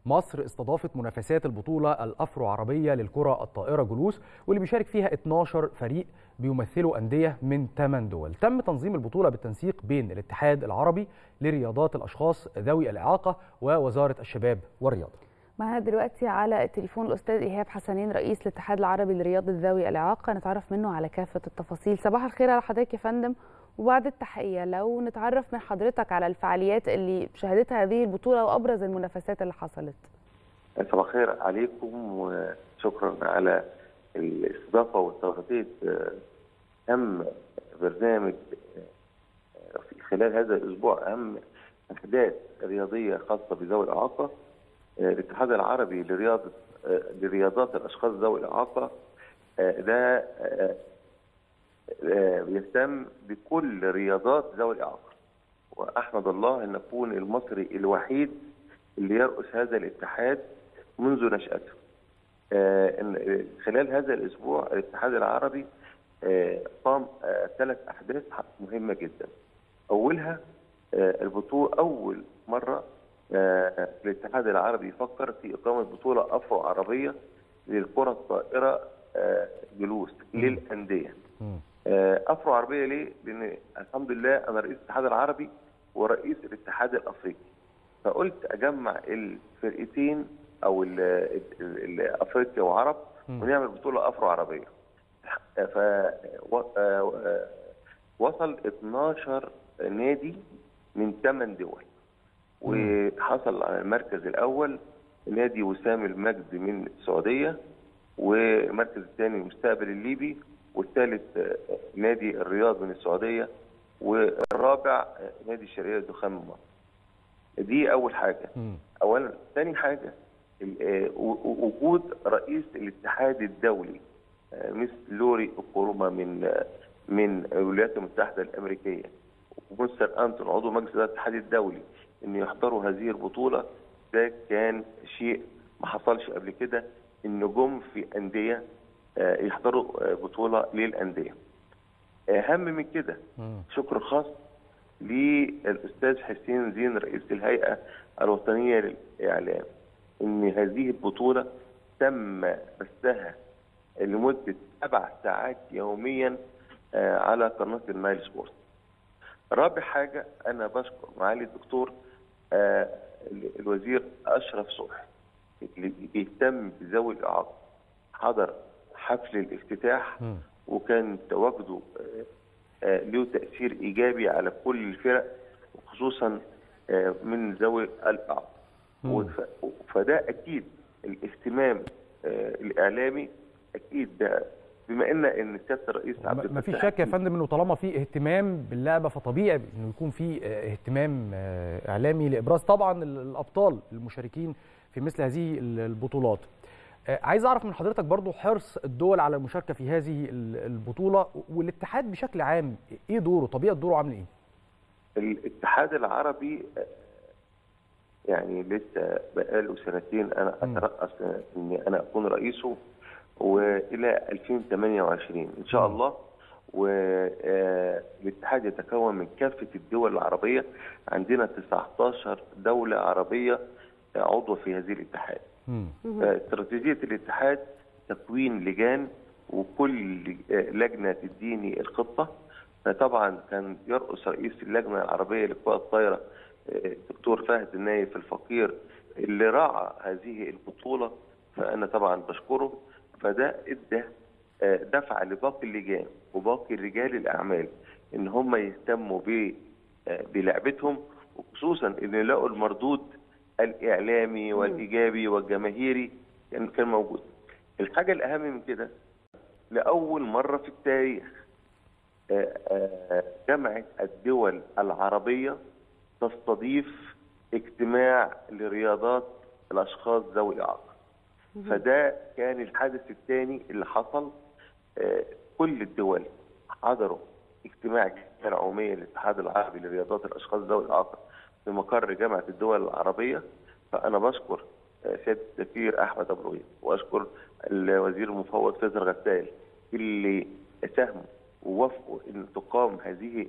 مصر استضافت منافسات البطولة الأفرو عربية للكرة الطائرة جلوس واللي بيشارك فيها 12 فريق بيمثلوا أندية من 8 دول تم تنظيم البطولة بالتنسيق بين الاتحاد العربي لرياضات الأشخاص ذوي الإعاقة ووزارة الشباب والرياضة معانا دلوقتي على التليفون الاستاذ ايهاب حسنين رئيس الاتحاد العربي لرياضه ذوي الاعاقه نتعرف منه على كافه التفاصيل صباح الخير على حضرتك يا فندم وبعد التحيه لو نتعرف من حضرتك على الفعاليات اللي شهدتها هذه البطوله وابرز المنافسات اللي حصلت صباح الخير عليكم وشكرا على الاستضافه وتغطيه اهم برنامج في خلال هذا الاسبوع اهم احداث رياضيه خاصه بذوي الاعاقه الاتحاد العربي لرياضه لرياضات الاشخاص ذوي الاعاقه ده يهتم بكل رياضات ذوي الاعاقه واحمد الله ان اكون المصري الوحيد اللي يرأس هذا الاتحاد منذ نشأته خلال هذا الاسبوع الاتحاد العربي قام ثلاث احداث مهمه جدا اولها البطوله اول مره الاتحاد العربي يفكر في اقامه بطوله افرو عربيه للكره الطائره جلوس للانديه. افرو عربيه ليه؟ لان الحمد لله انا رئيس الاتحاد العربي ورئيس الاتحاد الافريقي. فقلت اجمع الفرقتين او افريقيا وعرب ونعمل بطوله افرو عربيه. ف وصل 12 نادي من 8 دول. وحصل على المركز الاول نادي وسام المجد من السعوديه والمركز الثاني المستقبل الليبي والثالث نادي الرياض من السعوديه والرابع نادي الشرقيه الدخان من مصر. دي اول حاجه. اولا ثاني حاجه وجود رئيس الاتحاد الدولي مثل لوري اوكوروما من من الولايات المتحده الامريكيه ومستر انتون عضو مجلس الاتحاد الدولي ان يحضروا هذه البطوله ده كان شيء ما حصلش قبل كده ان جم في انديه يحضروا بطوله للانديه. اهم من كده شكر خاص للاستاذ حسين زين رئيس الهيئه الوطنيه للاعلام ان هذه البطوله تم بثها لمده سبع ساعات يوميا على قناه النايل سبورت. رابع حاجه انا بشكر معالي الدكتور آه الوزير اشرف صبحي اللي بيهتم بذوي الاعاقه حضر حفل الافتتاح م. وكان تواجده آه آه له تاثير ايجابي على كل الفرق وخصوصا آه من ذوي الاعاقه فده اكيد الاهتمام آه الاعلامي اكيد ده بما ان ان سياده الرئيس عبد ما فيش شك يا فندم انه طالما في اهتمام باللعبه فطبيعي انه يكون في اهتمام اعلامي لابراز طبعا الابطال المشاركين في مثل هذه البطولات. عايز اعرف من حضرتك برضو حرص الدول على المشاركه في هذه البطوله والاتحاد بشكل عام ايه دوره؟ طبيعه دوره عامل ايه؟ الاتحاد العربي يعني لسه بقاله سنتين انا اترأس اني انا اكون رئيسه والى 2028 ان شاء الله والاتحاد يتكون من كافه الدول العربيه عندنا 19 دوله عربيه عضوه في هذه الاتحاد. استراتيجيه الاتحاد تكوين لجان وكل لجنه تديني الخطه فطبعا كان يرأس رئيس اللجنه العربيه للكره الطايره الدكتور فهد النايف الفقير اللي راعى هذه البطوله فانا طبعا بشكره فده ادى دفعه لباقي اللجان وباقي رجال الاعمال ان هم يهتموا بلعبتهم وخصوصا ان يلاقوا المردود الاعلامي والايجابي والجماهيري كان كان موجود. الحاجه الاهم من كده لاول مره في التاريخ جامعه الدول العربيه تستضيف اجتماع لرياضات الاشخاص ذوي الاعاقه. فده كان الحدث الثاني اللي حصل كل الدول حضروا اجتماع الجمعيه العموميه للاتحاد العربي لرياضات الاشخاص ذوي الاعاقه في مقر جامعه الدول العربيه فانا بشكر سياده السفير احمد ابو رؤيه واشكر الوزير المفوض فيصل غسال اللي ساهموا ووافقوا ان تقام هذه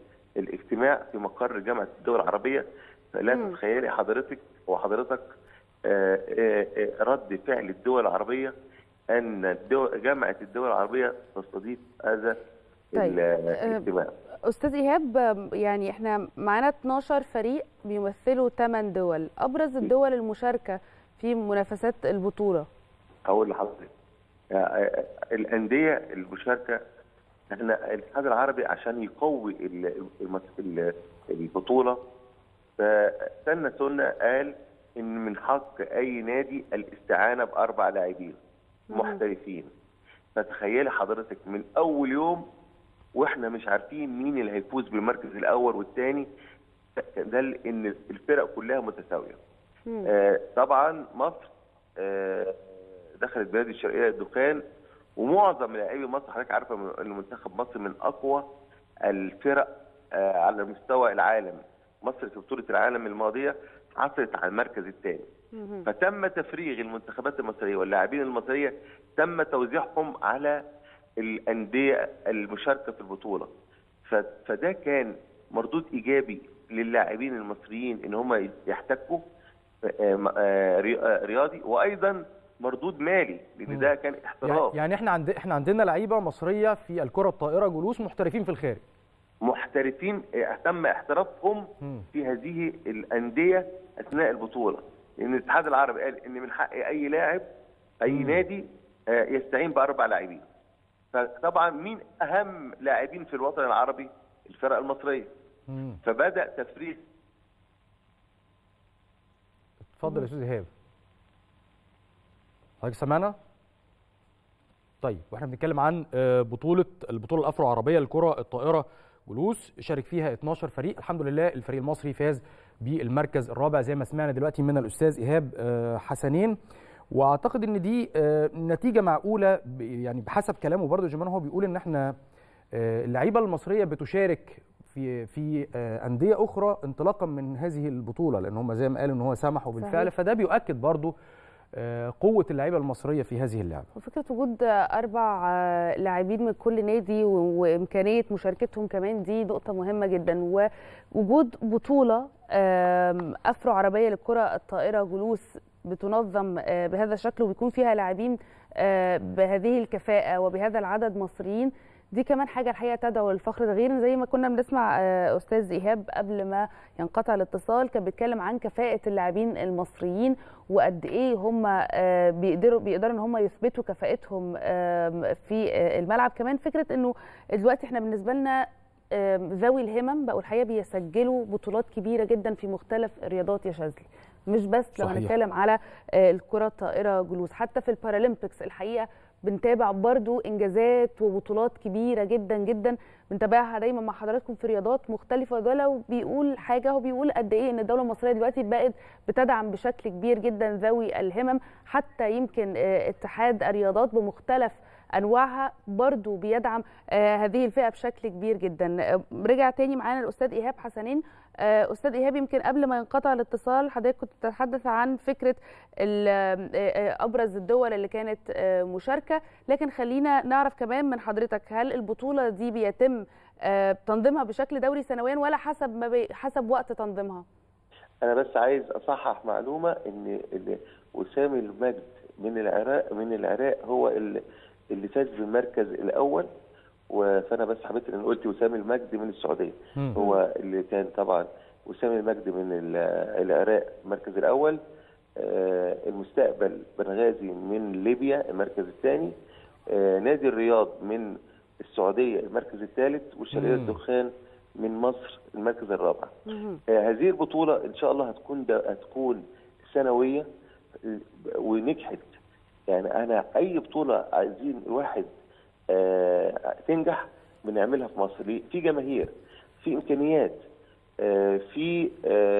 الاجتماع في مقر جامعه الدول العربيه فلا تتخيلي حضرتك وحضرتك آه، آه، آه، رد فعل الدول العربيه ان الدول جامعه الدول العربيه تستضيف هذا طيب، ال- آه، الاجتماع استاذ ايهاب آم، يعني احنا معانا 12 فريق بيمثلوا 8 دول ابرز الدول المشاركه في منافسات البطوله هقول لحضرتك آه، آه، الانديه المشاركه احنا الاتحاد العربي عشان يقوي ال- المس- ال- البطوله فسنه سنه قال ان من حق اي نادي الاستعانه باربع لاعبين محترفين فتخيلي حضرتك من اول يوم واحنا مش عارفين مين اللي هيفوز بالمركز الاول والثاني ده ان الفرق كلها متساويه مم. آه، طبعا مصر آه، دخلت بلاد الشرقيه الدخان ومعظم لاعبي مصر حضرتك عارفه من- ان منتخب مصر من اقوى الفرق آه، على مستوى العالم مصر في بطوله العالم الماضيه حصلت على المركز الثاني مهم. فتم تفريغ المنتخبات المصريه واللاعبين المصريه تم توزيعهم على الانديه المشاركه في البطوله ف- فده كان مردود ايجابي للاعبين المصريين ان هم يحتكوا آه، آه، ري- آه، رياضي وايضا مردود مالي لان ده كان يعني, احتراف يعني احنا عند احنا عندنا لعيبه مصريه في الكره الطائره جلوس محترفين في الخارج محترفين آه، تم احترافهم مم. في هذه الانديه اثناء البطوله لان الاتحاد العربي قال ان من حق اي لاعب اي مم. نادي آه، يستعين باربع لاعبين فطبعا مين اهم لاعبين في الوطن العربي الفرق المصريه مم. فبدا تفريغ اتفضل يا استاذ ايهاب حضرتك سامعنا طيب واحنا بنتكلم عن آه، بطوله البطوله الافرو عربيه للكره الطائره جلوس شارك فيها 12 فريق الحمد لله الفريق المصري فاز بالمركز الرابع زي ما سمعنا دلوقتي من الاستاذ ايهاب آه، حسنين واعتقد ان دي آه، نتيجه معقوله ب- يعني بحسب كلامه برضه جمان هو بيقول ان احنا آه، اللعيبه المصريه بتشارك في في آه، انديه اخرى انطلاقا من هذه البطوله لان هم زي ما قالوا ان هو سمحوا بالفعل صحيح. فده بيؤكد برضه آه، قوه اللعيبه المصريه في هذه اللعبه وفكره وجود اربع آه، لاعبين من كل نادي و- وامكانيه مشاركتهم كمان دي نقطه مهمه جدا ووجود بطوله آم، افرو عربيه للكره الطائره جلوس بتنظم آه، بهذا الشكل وبيكون فيها لاعبين آه، بهذه الكفاءه وبهذا العدد مصريين دي كمان حاجه الحقيقه تدعو للفخر ده غير زي ما كنا بنسمع آه، استاذ ايهاب قبل ما ينقطع الاتصال كان بيتكلم عن كفاءه اللاعبين المصريين وقد ايه هم آه، بيقدروا بيقدروا ان هم يثبتوا كفاءتهم آم، في آه، الملعب كمان فكره انه دلوقتي احنا بالنسبه لنا آم، ذوي الهمم بقوا الحقيقه بيسجلوا بطولات كبيره جدا في مختلف الرياضات يا شاذلي مش بس لو صحيح. هنتكلم على آه، الكره الطائره جلوس حتى في البارالمبيكس الحقيقه بنتابع برضو انجازات وبطولات كبيره جدا جدا بنتابعها دايما مع حضراتكم في رياضات مختلفه وده لو بيقول حاجه هو بيقول قد ايه ان الدوله المصريه دلوقتي بقت بتدعم بشكل كبير جدا ذوي الهمم حتى يمكن آه، اتحاد الرياضات بمختلف انواعها برضو بيدعم آه، هذه الفئه بشكل كبير جدا آه، رجع تاني معانا الاستاذ ايهاب حسنين آه، استاذ ايهاب يمكن قبل ما ينقطع الاتصال حضرتك كنت تتحدث عن فكره ال- آه، آه، ابرز الدول اللي كانت آه، مشاركه لكن خلينا نعرف كمان من حضرتك هل البطوله دي بيتم آه، تنظيمها بشكل دوري سنويا ولا حسب ما بي حسب وقت تنظيمها انا بس عايز اصحح معلومه ان إن وسام المجد من العراق من العراق هو اللي اللي فاز بالمركز الاول و- فانا بس حبيت ان قلت وسام المجد من السعوديه مم. هو اللي كان طبعا وسام المجد من ال- العراق المركز الاول آه، المستقبل بنغازي من ليبيا المركز الثاني آه، نادي الرياض من السعوديه المركز الثالث والشرقيه مم. الدخان من مصر المركز الرابع مهم. آه، هذه البطولة إن شاء الله هتكون ده هتكون سنوية آه، ونجحت يعني أنا أي بطولة عايزين الواحد آه، تنجح بنعملها في مصر ليه؟ في جماهير في إمكانيات آه، في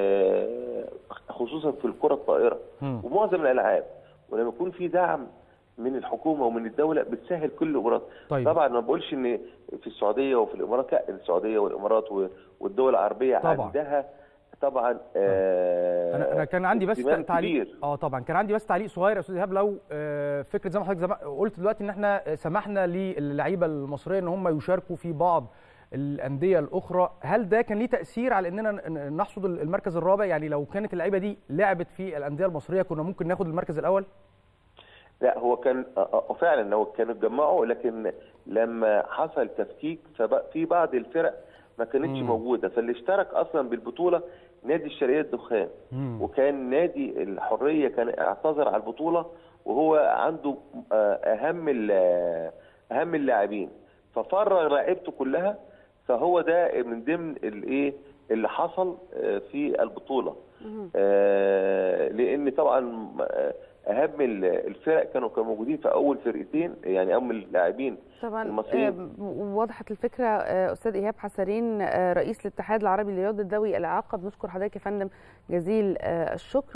آه، خصوصا في الكرة الطائرة مم. ومعظم الألعاب ولما يكون في دعم من الحكومه ومن الدوله بتسهل كل الامورات طيب. طبعا انا ما بقولش ان في السعوديه وفي الامارات لا السعوديه والامارات و- والدول العربيه طبعا. عندها طبعا آه انا انا كان عندي بس اهتمام تعليق كبير. اه طبعا كان عندي بس تعليق صغير يا استاذ ايهاب لو آه، فكره زي ما حضرتك زي ما قلت دلوقتي ان احنا سمحنا للعيبه المصريه ان هم يشاركوا في بعض الانديه الاخرى هل ده كان ليه تاثير على اننا ن- نحصد المركز الرابع يعني لو كانت اللعيبه دي لعبت في الانديه المصريه كنا ممكن ناخد المركز الاول لا هو كان آه، آه، فعلا هو كانوا اتجمعوا لكن لما حصل تفكيك ففي بعض الفرق ما كانتش مم. موجوده فاللي اشترك اصلا بالبطوله نادي الشرقيه الدخان مم. وكان نادي الحريه كان اعتذر على البطوله وهو عنده آه، اهم ال- اهم اللاعبين ففرغ لعيبته كلها فهو ده من ضمن الايه اللي حصل آه، في البطوله آه، لان طبعا آه، اهم ال- الفرق كانوا كانوا موجودين في اول فرقتين يعني اهم اللاعبين طبعا المصريين. آه، وضحت الفكره آه، استاذ ايهاب حسرين آه، رئيس الاتحاد العربي لرياضه ذوي الاعاقه بنشكر حضرتك يا فندم جزيل آه، الشكر